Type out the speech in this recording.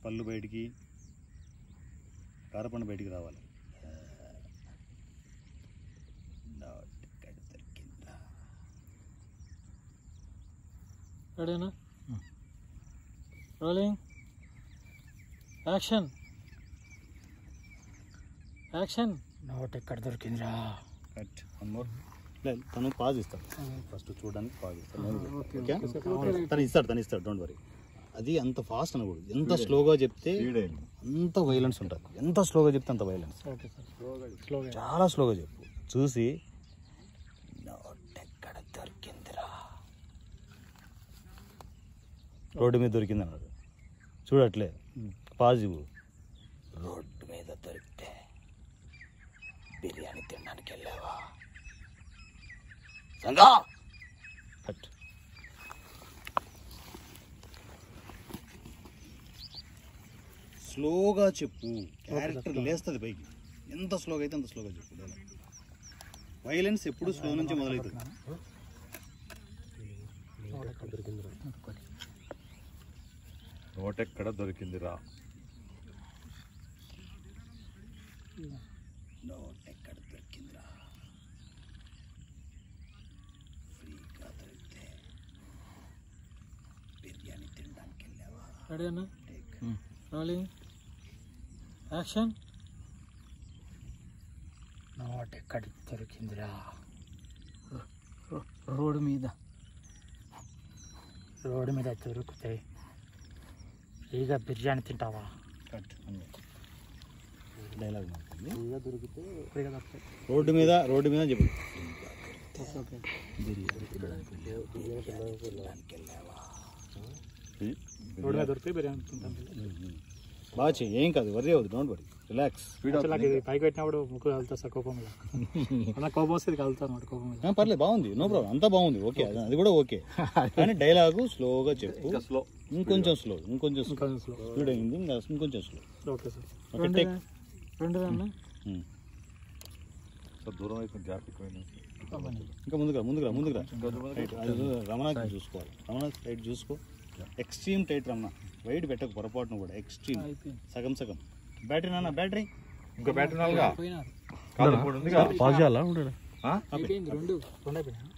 పళ్ళు బయటికి కారపండు బయటికి రావాలి నోటికాడ దొరికిందిరా. రెడీనా రోలింగ్ యాక్షన్ యాక్షన్ నోట్ ఎక్కడ దొరికిందిరా కట్ వన్ మోర్ లేదు తను పాజ్ ఇస్తాడు ఫస్ట్ చూడడానికి పాజ్ ఇస్తాడు నేను ఓకే తను ఇస్తాడు తను ఇస్తాడు డోంట్ వరీ అది అంత ఫాస్ట్ అనకూడదు ఎంత స్లోగా చెప్తే అంత వైలెన్స్ ఉంటుంది ఎంత స్లోగా చెప్తే అంత వైలెన్స్ ఓకే సార్ స్లోగా చాలా స్లోగా చెప్పు చూసి నోటెక్కడ దొరికిందిరా రోడ్డు మీద దొరికింది అన్నాడు చూడట్లే పాజిటివ్ రోడ్డు మీద దొరికితే బిర్యానీ తినడానికి వెళ్ళావా సంగా కట్ స్లోగా చెప్పు క్యారెక్టర్ లేస్తుంది పైకి ఎంత స్లోగా అయితే అంత స్లోగా చెప్పు డైలాగ్ వైలెన్స్ ఎప్పుడు స్లో నుంచి మొదలవుతుంది నోటెక్కడ దొరికిందిరా నోట్ ఎక్కడ దొరికిందిరా ఫ్రీగా దొరికితే బిర్యానీ తినడానికి వెళ్ళావా రెడీనా టేక్ రోలింగ్ యాక్షన్ నోట్ ఎక్కడ దొరికిందిరా రోడ్డు మీద రోడ్డు మీద దొరికితే ఫ్రీగా బిర్యానీ తింటావా కట్ డైలాగ్ మారుతుంది ఫ్రీగా దొరుకుతాయి రోడ్డు మీద రోడ్డు మీద చెప్పు ఓకే ఓకే బిర్యానీ తినడానికి వెళ్ళావా రోడ్డు మీద దొరికితే బిర్యానీ తింటాను బాగా చెయ్యి ఏం కాదు వరి అవ్వదు డోంట్ వరీ రిలాక్స్ అసలు నాకు ఇది పైకి పెట్టినప్పుడు ముక్కు కలుతా సార్ కోపం మీద అలా కోపం వస్తే ఇది కలుతాను అనమాట కోపం మీద పర్లేదు బాగుంది నో ప్రాబ్లం అంతా బాగుంది ఓకే అది అది కూడా ఓకే కానీ డైలాగు స్లోగా చెప్పు స్లో ఇంకొంచెం స్లో ఇంకొంచెం స్లో ఇంకా స్లో స్పీడ్ అయింది ఇంకా ఇంకొంచెం స్లో ఓకే సార్ ఓకే రెండు టేక్ రెండు దాన్ని సార్ దూరం అయితే గ్యాప్ ఎక్కువైంది ఇంకా ముందుగా ముందుగా ముందుగా రైట్ అది రమణ చూసుకోవాలి రమణ రైట్ చూసుకో ఎక్స్ట్రీమ్ టైట్ రమణ వైట్ పెట్టకు పొరపాటును కూడా ఎక్స్ట్రీమ్ అయిపోయింది సగం సగం బ్యాటరీ నాన్న బ్యాటరీ ఇంకా బ్యాటరీ నాలుగా పోయినారు కాదు ఇప్పుడు ఉందిగా పాజ్ చేయాలా అయిపోయింది రెండు రెండు అయిపోయినా